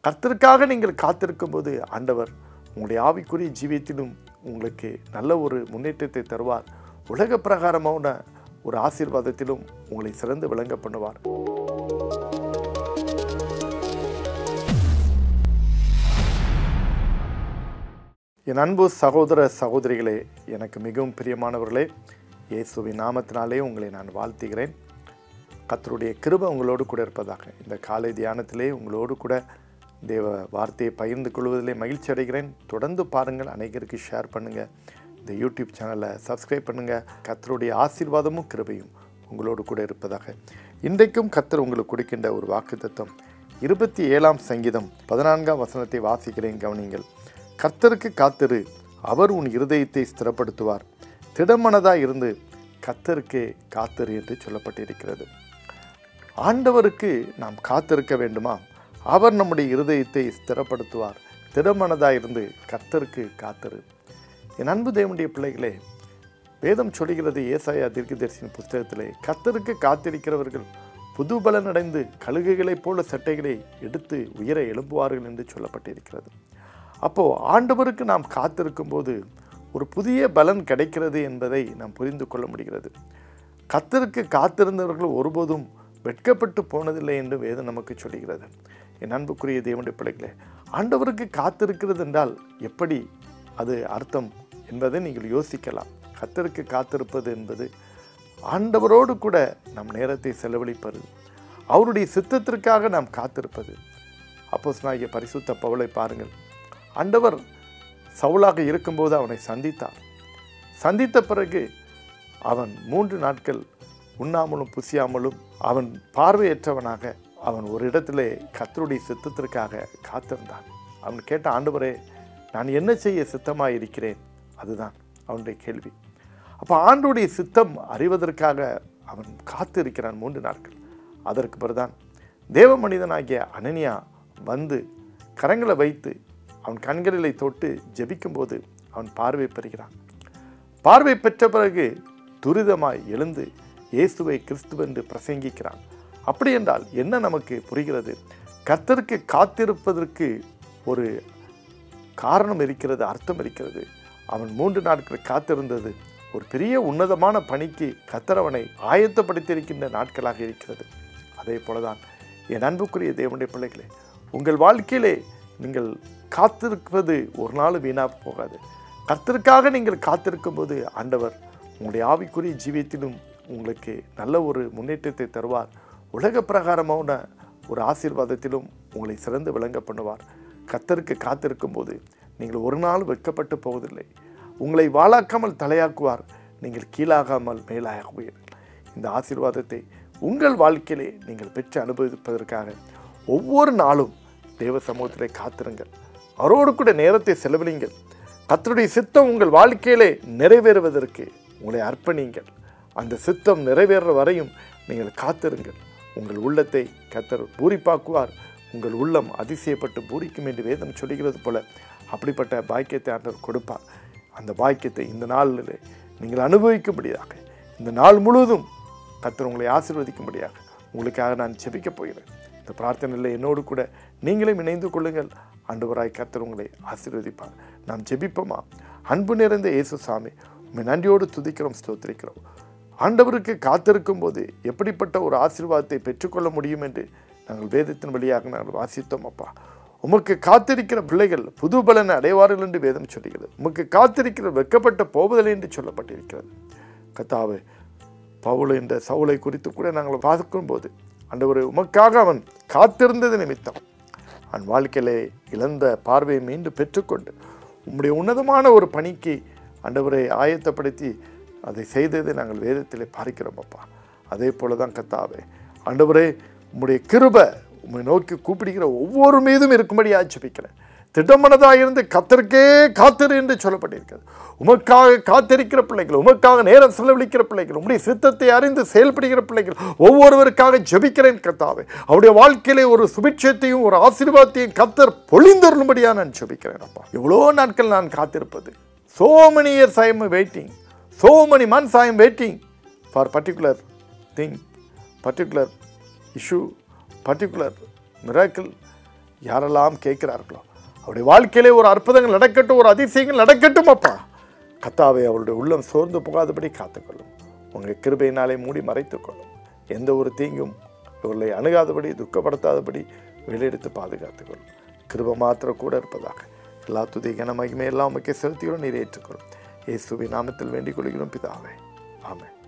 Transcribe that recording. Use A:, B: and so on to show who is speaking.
A: கர்த்தருக்காக நீங்கள் காத்திருக்கும் போது ஆண்டவர் உங்களுடைய ஆவிக்குரிய ஜீவியத்திலும் உங்களுக்கு நல்ல ஒரு முன்னேற்றத்தை தருவார் உலக பிரகாரமான ஒரு ஆசீர்வாதத்திலும் உங்களை சிறந்து விளங்க பண்ணுவார் என் அன்பு சகோதர சகோதரிகளே எனக்கு மிகவும் பிரியமானவர்களே இயேசுவின் நாமத்தினாலே உங்களை நான் வாழ்த்துகிறேன் கர்த்தருடைய கிருபை உங்களோடு கூட இருப்பதாக இந்த காலை தியானத்திலே உங்களோடு கூட தேவ வார்த்தையை பகிர்ந்து கொள்வதிலே மகிழ்ச்சி அடைகிறேன் தொடர்ந்து பாருங்கள் அனைவருக்கு ஷேர் பண்ணுங்கள் இந்த யூடியூப் சேனலை சப்ஸ்கிரைப் பண்ணுங்கள் கர்த்தருடைய ஆசீர்வாதமும் கிருபையும் உங்களோடு கூட இருப்பதாக இன்றைக்கும் கர்த்தர் உங்களுக்கு கொடுக்கின்ற ஒரு வாக்குத்தத்தம் இருபத்தி ஏழாம் சங்கீதம் பதினான்காம் வசனத்தை வாசிக்கிறேன் கவனிங்கள் கர்த்தருக்கு காத்திரு அவர் உன் இருதயத்தை ஸ்திரப்படுத்துவார் திடமனதாய் இருந்து கர்த்தருக்கே காத்திரு என்று சொல்லப்பட்டிருக்கிறது ஆண்டவருக்கு நாம் காத்திருக்க வேண்டுமா அவர் நம்முடைய இருதயத்தை ஸ்திரப்படுத்துவார் திடமனதாய் இருந்து கர்த்தருக்கு காத்திரு என் அன்பு தேவனுடைய பிள்ளைகளே வேதம் சொல்கிறது ஏசாயா தீர்க்கதரிசியின் புஸ்தகத்திலே கர்த்தருக்கு காத்திருக்கிறவர்கள் புது பலன் அடைந்து கழுகுகளைப் போல சட்டைகளை எடுத்து உயர எழும்புவார்கள் என்று சொல்லப்பட்டிருக்கிறது அப்போ ஆண்டவருக்கு நாம் காத்திருக்கும் போது ஒரு புதிய பலன் கிடைக்கிறது என்பதை நாம் புரிந்து கொள்ள முடிகிறது கர்த்தருக்கு காத்திருந்தவர்கள் ஒருபோதும் வெட்கப்பட்டு போனதில்லை என்று வேதம் நமக்கு சொல்கிறது என் அன்புக்குரிய தேவனுடைய பிள்ளைகளே ஆண்டவருக்கு காத்திருக்கிறது என்றால் எப்படி அது அர்த்தம் என்பதை நீங்கள் யோசிக்கலாம் கர்த்தருக்கு காத்திருப்பது என்பது ஆண்டவரோடு கூட நம் நேரத்தை செலவழிப்பது அவருடைய சித்தத்திற்காக நாம் காத்திருப்பது அப்போஸ் நாகிய பரிசுத்த பவுலை பாருங்கள் ஆண்டவர் சவுலாக இருக்கும்போது அவனை சந்தித்தார் சந்தித்த பிறகு அவன் மூன்று நாட்கள் உண்ணாமலும் புசியாமலும் அவன் பார்வையற்றவனாக அவன் ஒரு இடத்திலே கத்தருடைய சித்தத்திற்காக காத்திருந்தான் அவன் கேட்ட ஆண்டவரே நான் என்ன செய்ய சித்தமாக இருக்கிறேன் அதுதான் அவனுடைய கேள்வி அப்போ ஆண்டுடைய சித்தம் அறிவதற்காக அவன் காத்திருக்கிறான் மூன்று நாட்கள் அதற்கு பிறகுதான் தேவ மனிதனாகிய அனனியா வந்து கரங்களை வைத்து அவன் கண்களிலை தொட்டு ஜெபிக்கும்போது அவன் பார்வை பெறுகிறான் பார்வை பெற்ற பிறகு துரிதமாய் எழுந்து இயேசுவை கிறிஸ்துவென்று பிரசங்கிக்கிறான் அப்படி என்றால் என்ன நமக்கு புரிகிறது கர்த்தருக்கு காத்திருப்பதற்கு ஒரு காரணம் இருக்கிறது அர்த்தம் இருக்கிறது அவன் மூன்று நாட்கள் காத்திருந்தது ஒரு பெரிய உன்னதமான பணிக்கு கத்தரவனை ஆயத்தப்படுத்தியிருக்கின்ற நாட்களாக இருக்கிறது அதே போலதான் என் அன்புக்குரிய தேவனுடைய பிள்ளைகளே உங்கள் வாழ்க்கையிலே நீங்கள் காத்திருப்பது ஒரு நாள் வீணாக போகாது கர்த்தருக்காக நீங்கள் காத்திருக்கும் போது ஆண்டவர் உங்களுடைய ஆவிக்குரிய ஜீவியத்திலும் உங்களுக்கு நல்ல ஒரு முன்னேற்றத்தை தருவார் உலக பிரகாரமான ஒரு ஆசீர்வாதத்திலும் உங்களை சிறந்து விளங்க பண்ணுவார் கர்த்தருக்கு காத்திருக்கும் போது நீங்கள் ஒரு நாள் வெட்கப்பட்டு போவதில்லை உங்களை வாழாக்காமல் தலையாக்குவார் நீங்கள் கீழாகாமல் மேலாகுவீர்கள் இந்த ஆசீர்வாதத்தை உங்கள் வாழ்க்கையிலே நீங்கள் பெற்று அனுபவிப்பதற்காக ஒவ்வொரு நாளும் தேவ சமூகத்திலே காத்திருங்கள் அவரோடு கூட நேரத்தை செலவழிங்கள் கத்தருடைய சித்தம் உங்கள் வாழ்க்கையிலே நிறைவேறுவதற்கு உங்களை அர்ப்பணிங்கள் அந்த சித்தம் நிறைவேற வரையும் நீங்கள் காத்திருங்கள் உங்கள் உள்ளத்தை கத்தர் பூரிப்பாக்குவார் உங்கள் உள்ளம் அதிசயப்பட்டு பூரிக்கும் என்று வேதம் சொல்லுகிறது போல அப்படிப்பட்ட பாக்கியத்தை ஆண்டவர் கொடுப்பார் அந்த பாக்கியத்தை இந்த நாளில் நீங்கள் அனுபவிக்கும்படியாக இந்த நாள் முழுவதும் கத்தர் உங்களை ஆசீர்வதிக்கும்படியாக உங்களுக்காக நான் ஜெபிக்கப் போகிறேன் இந்த பிரார்த்தனையில் என்னோடு கூட நீங்களும் இணைந்து கொள்ளுங்கள் ஆண்டவராய் கத்தர் உங்களை ஆசீர்வதிப்பார் நாம் ஜெபிப்போமா அன்பு நிறைந்த இயேசு சாமி உண்மை நன்றியோடு துதிக்கிறோம் ஸ்தோத்திரிக்கிறோம் ஆண்டவருக்கு காத்திருக்கும் போது எப்படிப்பட்ட ஒரு ஆசீர்வாதத்தை பெற்றுக்கொள்ள முடியும் என்று நாங்கள் வேதத்தின் வழியாக நாங்கள் வாசித்தோம் அப்பா உமக்கு காத்திருக்கிற பிள்ளைகள் புது பலனை அடைவார்கள் என்று வேதம் சொல்லுகிறது உமக்கு காத்திருக்கிற வெட்கப்பட்ட போவதில்லை என்று சொல்லப்பட்டிருக்கிறது கத்தாவே பவுல் என்ற சவுளை குறித்து கூட நாங்கள் பார்க்கும்போது ஆண்டவரே உமக்காக அவன் காத்திருந்தது நிமித்தம் அவன் வாழ்க்கையிலே இழந்த பார்வையை மீண்டும் பெற்றுக்கொண்டு உம்முடைய உன்னதமான ஒரு பணிக்கு ஆண்டவரை ஆயத்தப்படுத்தி அதை செய்ததை நாங்கள் வேதத்திலே பார்க்கிறோம் அப்பா அதே போல தான் கத்தாவே ஆண்டவரே உம்முடைய கிருபை உம்மை நோக்கி கூப்பிடுகிற ஒவ்வொரு மீதும் இருக்கும்படி ஆட்சேபிக்கிறேன் திட்டமனதாக இருந்து கத்தருக்கே காத்திரு என்று சொல்லப்பட்டிருக்கிறது உமக்காக காத்திருக்கிற பிள்ளைகள் உமக்காக நேரம் செலவழிக்கிற பிள்ளைகள் உம்முடைய சித்தத்தை அறிந்து செயல்படுகிற பிள்ளைகள் ஒவ்வொருவருக்காக ஜெபிக்கிறேன் கத்தாவே அவருடைய வாழ்க்கையிலே ஒரு சுபிட்சத்தையும் ஒரு ஆசீர்வாதத்தையும் கத்தர் பொழிந்தருளும்படியாக நான் ஜெபிக்கிறேன் அப்பா எவ்வளோ நாட்கள் நான் காத்திருப்பது so many years I am waiting so many months I am waiting for particular thing particular issue particular miracle யாரெல்லாம் கேட்கிறார்களோ அவருடைய வாழ்க்கையிலே ஒரு அற்புதங்கள் நடக்கட்டும் ஒரு அதிசயங்கள் நடக்கட்டும் அப்பா கத்தாவை அவருடைய உள்ளம் சோர்ந்து போகாதபடி காத்துக்கொள்ளும் உங்கள் கிருபையினாலே மூடி மறைத்துக்கொள்ளும் எந்த ஒரு தீங்கும் இவர்களை அணுகாதபடி துக்கப்படுத்தாதபடி வெளியெடுத்து பாதுகாத்துக்கொள்ளும் கிருபை மாத்திரம் கூட இருப்பதாக எல்லா துதி கன மகிமை எல்லாம் உமக்கு செலுத்திக்கிறோம் நீர் ஏற்றுக்கொள்ளும் இயேசுவின் நாமத்தில் வேண்டிக் கொள்கிறோம் பிதாவே ஆமென்